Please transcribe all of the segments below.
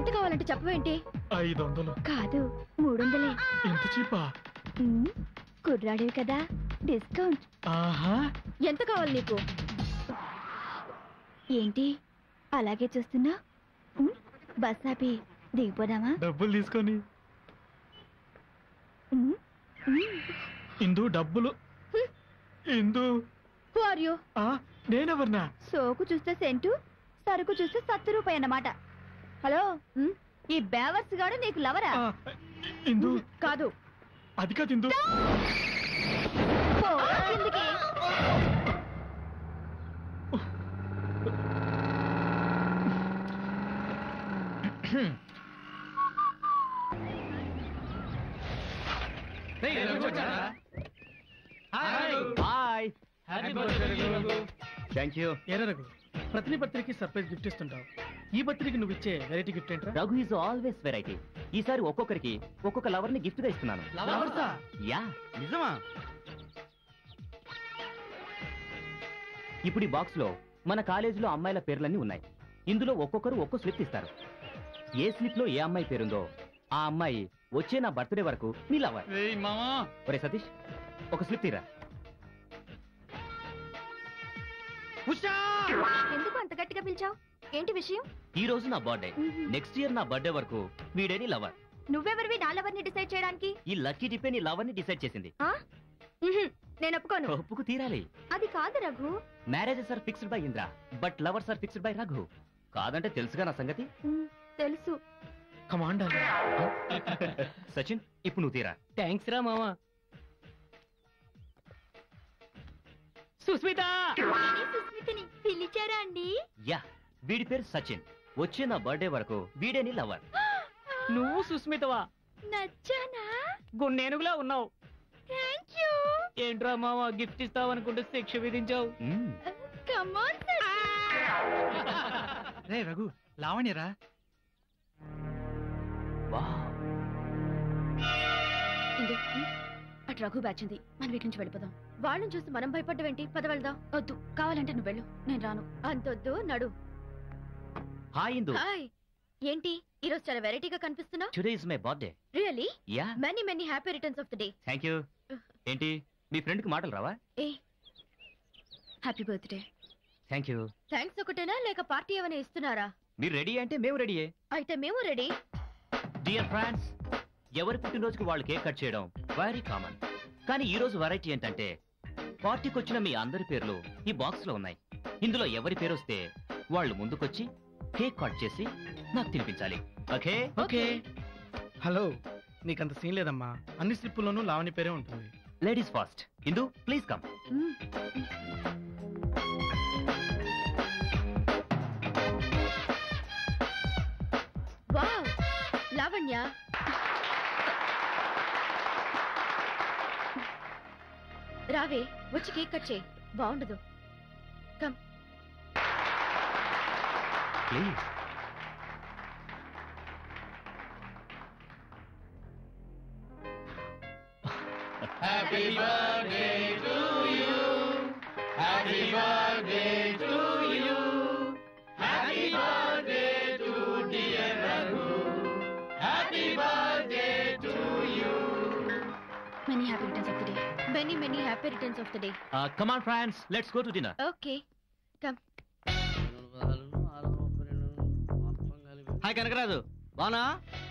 కావాలంటే చెప్పవేంటి ఐదు వందలు కాదు మూడు వందలే ఎంత చీపా ఉమ్, కుర్రాడివి కదా డిస్కౌంట్ ఆహా ఎంత కావాలి నీకు ఏంటి అలాగే చూస్తున్నా ఉమ్, బస్ ఆపి దిగిపోదామా డబ్బులు తీసుకొని ఉమ్, ఉమ్. ఇందు డబ్బులు ఇందు Who are you? ఆ నేనెవర్నా సోకు చూస్తే సెంటు సరుకు చూస్తే సత్తు రూపాయి అన్నమాట హలో ఉమ్, ఈ బేవర్స్ గాడు నీకు లవరా ఆ, ఇందు కాదు అది కాదు ఇందు పో, కిందికి. హాయ్ థ్యాంక్ యూ ఏరా రఘు ప్రతి బర్త్డేకి సర్ప్రైజ్ గిఫ్ట్ ఇస్తుంటావు ఈ బర్త్డేకి నువ్వు ఇచ్చే వెరైటీ గిఫ్ట్ ఏంట్రా రఘు ఈజ్ ఆల్వేస్ వెరైటీ ఈసారి ఒక్కొక్కరికి ఒక్కొక్క లవర్ ని గిఫ్ట్ గా ఇస్తున్నాను యా నిజమా ఇప్పుడు ఈ బాక్స్ లో మన కాలేజీలో అమ్మాయిల పేర్లన్నీ ఉన్నాయి ఇందులో ఒక్కొక్కరు ఒక్కో స్లిప్ ఇస్తారు ఏ స్లిప్ లో ఏ అమ్మాయి పేరుందో ఆ అమ్మాయి వచ్చే నా బర్త్డే వరకు నీ లవర్ మామా ఒరే సతీష్ ఒక స్లిప్ తీరా ఎందుకు అంత గట్టిగా పిలిచావు ఏంటి విషయం ఈ రోజు నా బర్త్డే నెక్స్ట్ ఇయర్ నా బర్త్డే వరకు వీడే నీ లవర్ నువ్వెవరివి నా లవర్ని డిసైడ్ చేయడానికి ఈ లక్కీ డిపే నీ లవర్ ని డిసైడ్ చేసింది ఆ? ఉహుం, నేను ఒప్పుకోను ఒప్పుకు తీరాలి అది కాదు Raghu marriages are fixed by Indra but lovers are fixed by Raghu కాదంటే తెలుసుగా నా సంగతి ఉమ్, తెలుసు కమాండర్ సచిన్ ఇప్పుడు నువ్వు తీరా థ్యాంక్స్ రా మామా సుస్మిత సుస్మితని పిలిచారా అండి యా వీడి పేరు సచిన్ వచ్చే నా బర్త్డే వరకు వీడే నీ లవర్ నువ్వు సుస్మితవా నచ్చానా గున్నేనుగులా ఉన్నావు థ్యాంక్ యూ ఏంట్రా మామ గిఫ్ట్ ఇస్తావు అనుకుంటే శిక్ష విధించావు మ్మ్. కమాన్ రే రఘు లావణ్యరా వావ్. ఇందు అటు రఘు బ్యాచ్ ఉంది మనం వీటి నుంచి వెళ్ళిపోదాం వాళ్ళని చూసి మనం భయపడ్డవేంటి పద వెళ్దాం వద్దు కావాలంటే నువ్వు వెళ్ళు నేను రాను అంతొద్దు నడు హాయ్ ఇందు హాయ్ ఏంటి ఈరోజు చాలా వెరైటీగా కనిపిస్తున్నావు today is my birthday really ya many many happy returns of the day thank you ఏంటి మీ ఫ్రెండ్ కి మాటలు రావా ఏ happy birthday thank you thanks ఒకటేనా లేక పార్టీ ఏమైనా ఇస్తున్నారా మీరు రెడీ అంటే మేము రెడీయే అయితే మేము రెడీ డియర్ ఫ్రెండ్స్ ఎవరి పుట్టినరోజుకి వాళ్ళు కేక్ కట్ చేయడం వెరీ కామన్ కానీ ఈ రోజు వెరైటీ ఏంటంటే పార్టీకి వచ్చిన మీ అందరి పేర్లు ఈ బాక్స్ లో ఉన్నాయి ఇందులో ఎవరి పేరు వస్తే వాళ్ళు ముందుకొచ్చి కేక్ కట్ చేసి నాకు తినిపించాలి ఓకే ఓకే హలో నీకంత సీన్ లేదమ్మా అన్ని స్లిప్పుల్లోనూ లావణ్య పేరే ఉంటుంది ladies first Indu please come wow Lavanya రావే వచ్చి కేక్ కట్ చేయి బాగుండదు come please many happy returns of the day many many happy returns of the day come on friends let's go to dinner okay come hi Kanakaraju బానా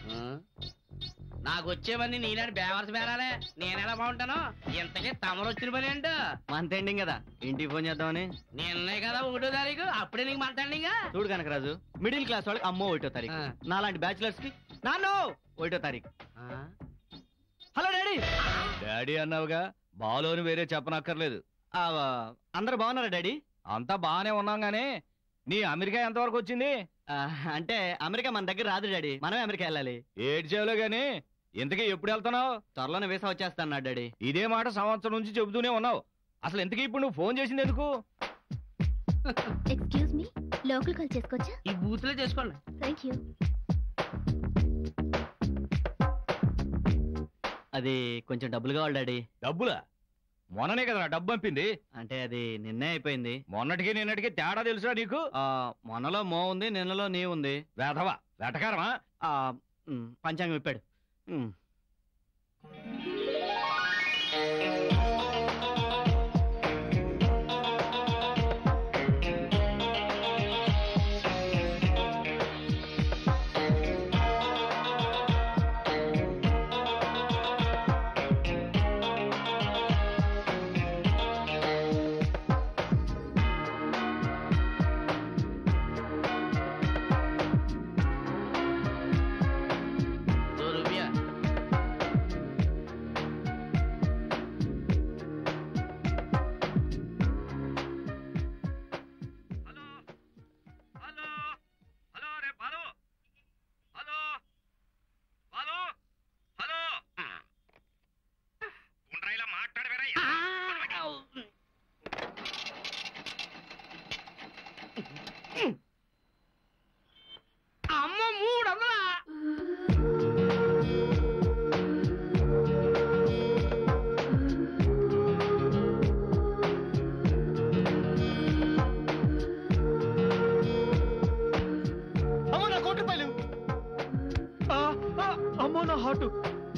నాకు వచ్చేవన్నీ నీలాంటి బేవర్స్ బేరాలే నేనెలా బాగుంటాను ఇంతకీ తమరు వచ్చిన పని ఏంటో మంత్ ఎండింగ్ కదా ఇంటికి ఫోన్ చేద్దామని నిన్నే కదా ఒకటో తారీఖు అప్పుడే నీకు మంత్ ఎండింగ్ చూడు కనకరాజు మిడిల్ క్లాస్ వాళ్ళకి అమ్మో ఒకటో తారీఖు ఆ. నాలాంటి బ్యాచులర్స్ కి నాన్నో ఒకటో తారీఖు హలో డాడీ డాడీ అన్నావుగా బాలోని వేరే చెప్పనక్కర్లేదు ఆ, అందరూ బాగున్నారా డాడీ అంతా బాగానే ఉన్నాం గానీ నీ అమెరికా ఎంతవరకు వచ్చింది అంటే అమెరికా మన దగ్గర రాదు డాడీ మనమే అమెరికా వెళ్ళాలి ఏడ్చేవులో గానీ ఇంతకీ ఎప్పుడు వెళ్తున్నావు త్వరలోనే వీసా వచ్చేస్తాను డాడీ ఇదే మాట సంవత్సరం నుంచి చెబుతూనే ఉన్నావు అసలు ఇంతకీ ఇప్పుడు నువ్వు ఫోన్ చేసింది ఎందుకు ఎక్స్క్యూజ్ మీ లోకల్ కాల్ చేసుకోవచ్చా ఈ బూత్ లో చేసుకోండి థ్యాంక్ యూ అది కొంచెం డబ్బులు కావాలి డాడీ డబ్బులా మొన్ననే కదా డబ్బు పంపింది అంటే అది నిన్నే అయిపోయింది మొన్నటికి నిన్నటికి తేడా తెలుసా నీకు ఆ మొన్నలో మో ఉంది నిన్నలో నీ ఉంది వేధవా వెటకారమా ఆ, ఉమ్, పంచాంగం విప్పాడు ఉమ్. दो रुपया అమ్మ మూడు వందలా అమ్మో నా కోటి రూపాయలు ఆ, ఆ, అమ్మో నా హార్ట్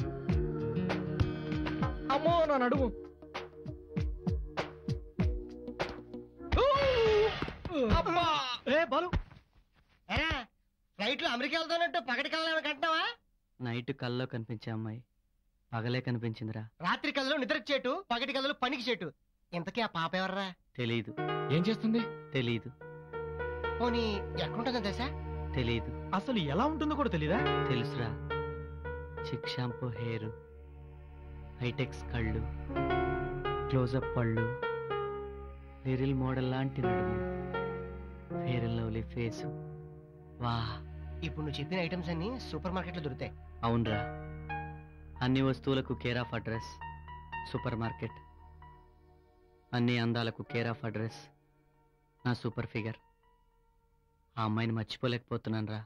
అమ్మో నా నడుము ఊ! అమ్మా ఏ బాలు ఫ్లైట్ లో అమెరికా వెళ్తానంటూ పగటి కళ్ళని కంటున్నావా నైట్ కల్లో కనిపించే అమ్మాయి పగలే కనిపించిందిరా రాత్రి కళ్ళలో నిద్ర చేటు పగటి కళ్ళలో పనికి చేటు ఇంతకీ ఆ పాప ఎవర్రా తెలీదు ఏం చేస్తుంది తెలీదు పోనీ ఎక్కడుంటుందో దశ తెలీదు అసలు ఎలా ఉంటుందో కూడా తెలీదా తెలుసురా చిక్ షాంపూ హెయిర్ హైటెక్స్ కళ్ళు క్లోజప్ పళ్ళు లిరిల్ మోడల్ లాంటి నడుము ఫేర్ అండ్ లవ్లీ ఫేస్ వా ఇప్పుడు నువ్వు చెప్పిన ఐటమ్స్ అన్ని సూపర్ మార్కెట్ లో దొరుకుతాయి అవునరా అన్ని వస్తువులకు care of address supermarket అన్ని అందాలకు కేర్ ఆఫ్ అడ్రస్ నా సూపర్ ఫిగర్ ఆ అమ్మాయిని మర్చిపోలేకపోతున్నాను రా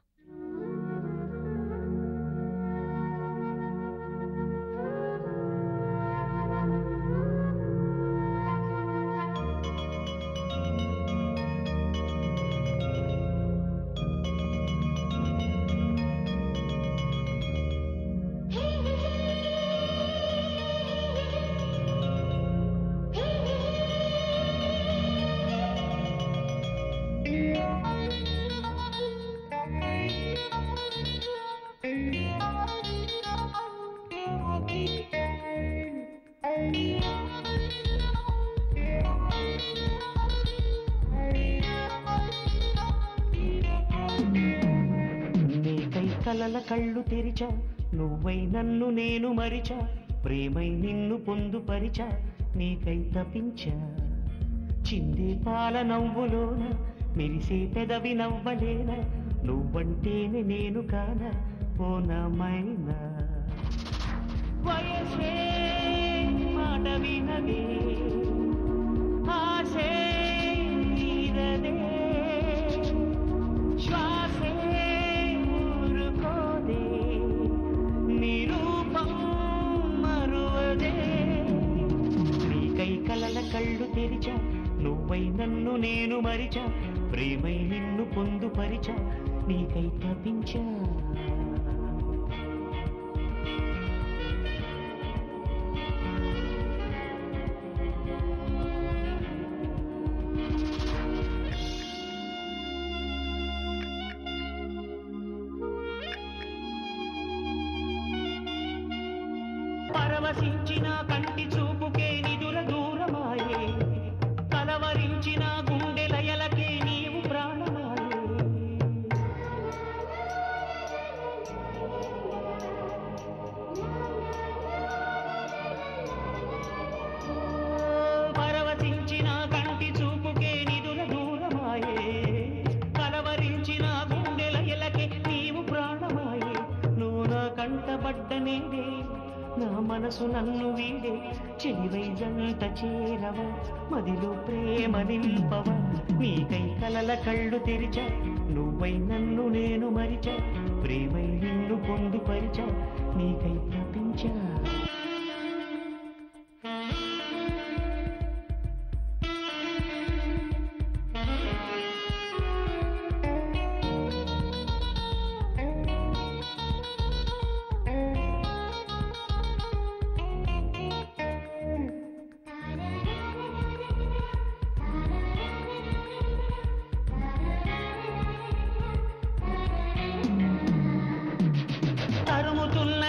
నీకై కలల కళ్ళు తెరిచా నువ్వై నన్ను నేను మరిచా ప్రేమై నిన్ను పొందుపరిచా నీకై తపించా చిందే పాల నవ్వులోన మెరిసే పెదవి నవ్వలేన నువ్వంటేనే నేను కాన ఓ నామైనా వయసే మాట వినదే ఆసే తీరదే శ్వాసే ఊరుకోదే నిరూపం మరువదే నీకై కలల కళ్ళు తెరిచా నువ్వై నన్ను నేను మరిచా ప్రేమై నిన్ను పొందుపరిచా నీకై తపించా పరవశించిన కంటి చూపుకే నిదుర దూరమాయే కలవరించిన గుండె లయలకే నీవు ప్రాణమాయే పరవశించిన కంటి చూపుకే నిదుర దూరమాయే కలవరించిన గుండె లయలకే నీవు ప్రాణమాయే నువ్వు నా కంటబడ్డ నేడే నా మనసు నన్ను వీడే చెలివై జంట చేరవ మదిలో ప్రేమ నింపవ నీకై కలల కళ్ళు తెరిచా నువ్వై నన్ను నేను మరిచా ప్రేమై నిన్ను పొందుపరిచా నీకై తపించా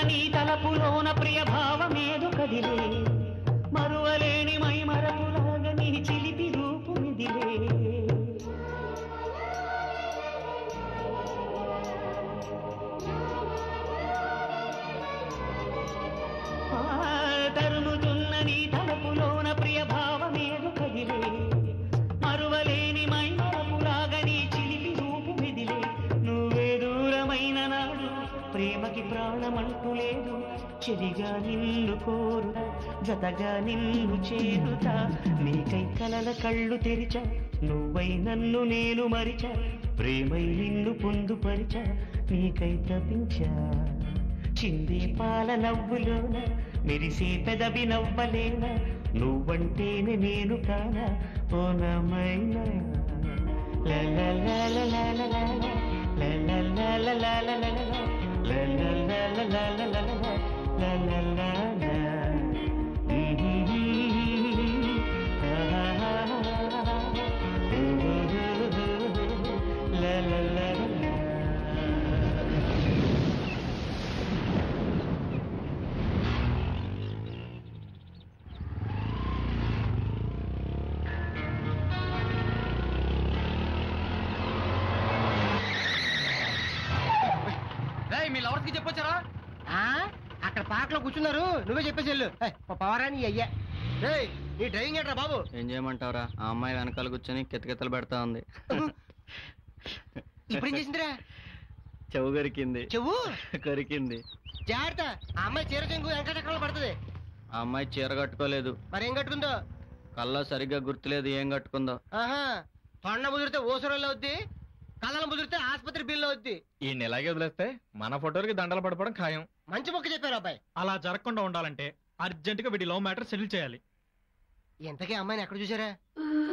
నీ తలపులోన ప్రియ భావమేదు కదిలే మరువలేని మై మరపులాగా నీ చిలిపి రూపు మిదిలే ఆ, తరుముతున్న నీ తలపులోన ప్రియ భావమేదు కదిలే మరువలేని మై మరపులాగా నీ చిలిపి రూపు మిదిలే నువ్వే దూరమైన నాడు ప్రేమకి ప్రాణమంటూ లేదు చెదిగా నిన్ను కోరుతా జతగా నిన్ను చేరుతా నీకై కలల కళ్ళు తెరిచా నువ్వై నన్ను నేను మరిచా ప్రేమై నిన్ను పొందుపరిచా నీకై తప్పించా చిందే పాల నవ్వులోన మెరిసే పెదవి నవ్వలేన నువ్వంటేనే నేను కానా ఓ నమైనా లా లా లా లా లా లా లా లా. లా లా లా లా లా లా లా లా. లా లా లా లా లా లా లా లా. లా లా లా లా. లా లా లా లా. మీ లవర్స్ కి చెప్పొచ్చారా ఆ? అక్కడ పార్క్ లో కూర్చున్నారు నువ్వే చెప్పేసి వెళ్ళు ఏయ్, ప- పవరా నీ అయ్యా ఏయ్, నీ డ్రైవింగ్ ఏంట్రా బాబు ఏం చేయమంటావురా ఆ అమ్మాయి వెనకాల కూర్చొని కితకితలు పెడతా ఉంది ఇప్పుడు ఏం చేసిందిరా చెవు గరికింది చెవు కొరికింది జాగ్రత్త ఆ అమ్మాయి చీర చెంగు వెంకటచక్రంలో పడుతుంది ఆ అమ్మాయి చీర కట్టుకోలేదు మరి ఏం కట్టుకుందో కళ్ళ సరిగ్గా గుర్తులేదు ఏం కట్టుకుందో ఆహా తొండ ముదిరితే ఓసరంలో అవుద్ది కళ్ళను ముదిరితే ఆసుపత్రి బిల్లు అవుద్ది ఈ ఇలాగే వదిలేస్తే మన ఫోటోలకి దండలు పడిపోవడం ఖాయం మంచి మొక్క చెప్పారు అబ్బాయి అలా జరగకుండా ఉండాలంటే అర్జెంట్ గా వీడి లవ్ మ్యాటర్ సెటిల్ చేయాలి ఎంతకీ అమ్మాయిని ఎక్కడ చూసారా ఆ,